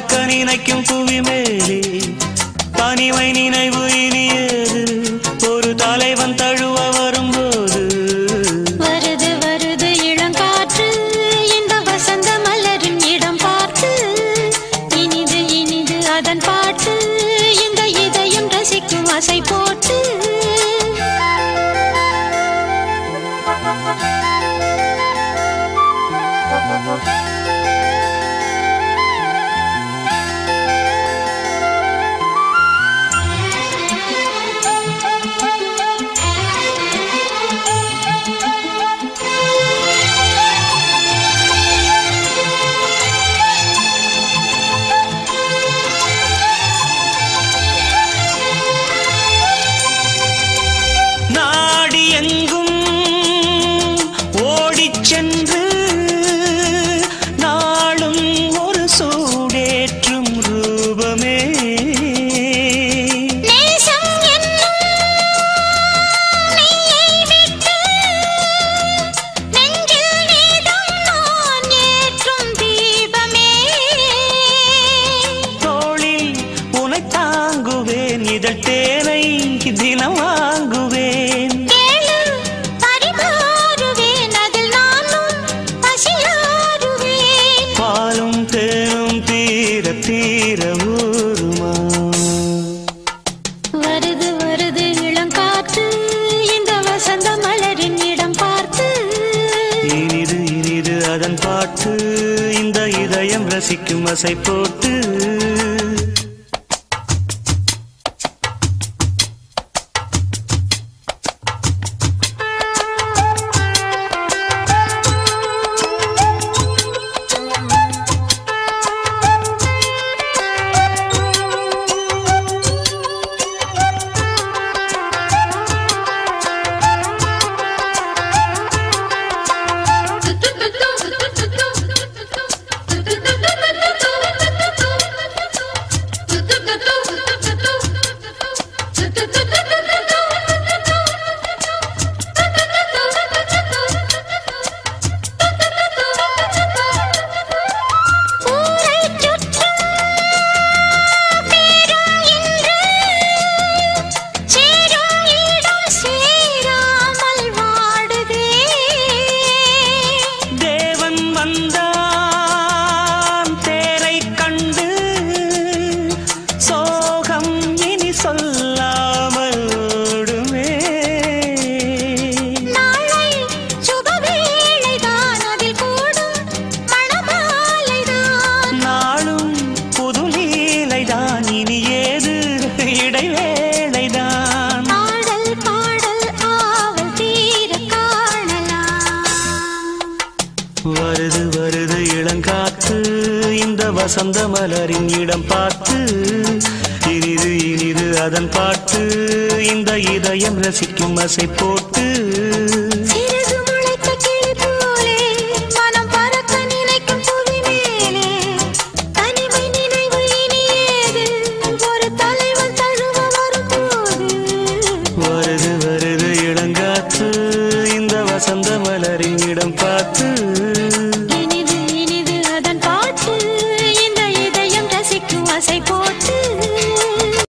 பறக்க நினைக்கும் புவி மேலே தனிமை நினைவு இனியது ஒரு தலைவன் தழுவ வரும்போது வருது வருது இளங்காற்று இந்த வசந்த மலரின் இடம் பார்த்து இனிது இனிது அதன் பாட்டு இந்த இதயம் ரசிக்கும் அசை போட்டு நாடி எங்கும் ஓடிச் சென்று நாளும் ஒரு சூடேற்றும் ரூபமே நேசம் என்னும் நெய்யை விட்டு நெஞ்சில் நீதான் நான் ஏற்றும் தீபமே தோளில் உனை தாங்குவேன் இதழ் தேனை தினம் வாங்குவேன் கேளு பரிமாறுவேன் அதில் நானும் பசியாறுவேன் பாலும் தேனும் தீர தீர ஊருமா வருது வருது இளங்காற்று இந்த வசந்த மலரின் இடம் பார்த்து இனிது இனிது அதன் பாட்டு இந்த இதயம் ரசிக்கும் அசை போட்டு ஊரைச் சுற்றும் பேரும் இன்று சேரும் இடம் சேராமல் வாடுதே தேவன் வந்தான் தேரை கண்டு சோகம் இனி சொல்லாமல் ஓடுமே நாளை சுபவேளைதான் அதில் கூடும் மணமாலைதான் நாளும் புது லீலைதான் இனி ஏது இடைவேளைதான் பாடல் பாடல் ஆவல் தீர காணலாம் வருது வருது இளங்காத்து இந்த வசந்த மலரின் இடம் பார்த்து இனிது இனிது அதன் பாட்டு இந்த இதயம் ரசிக்கும் அசை போட்டு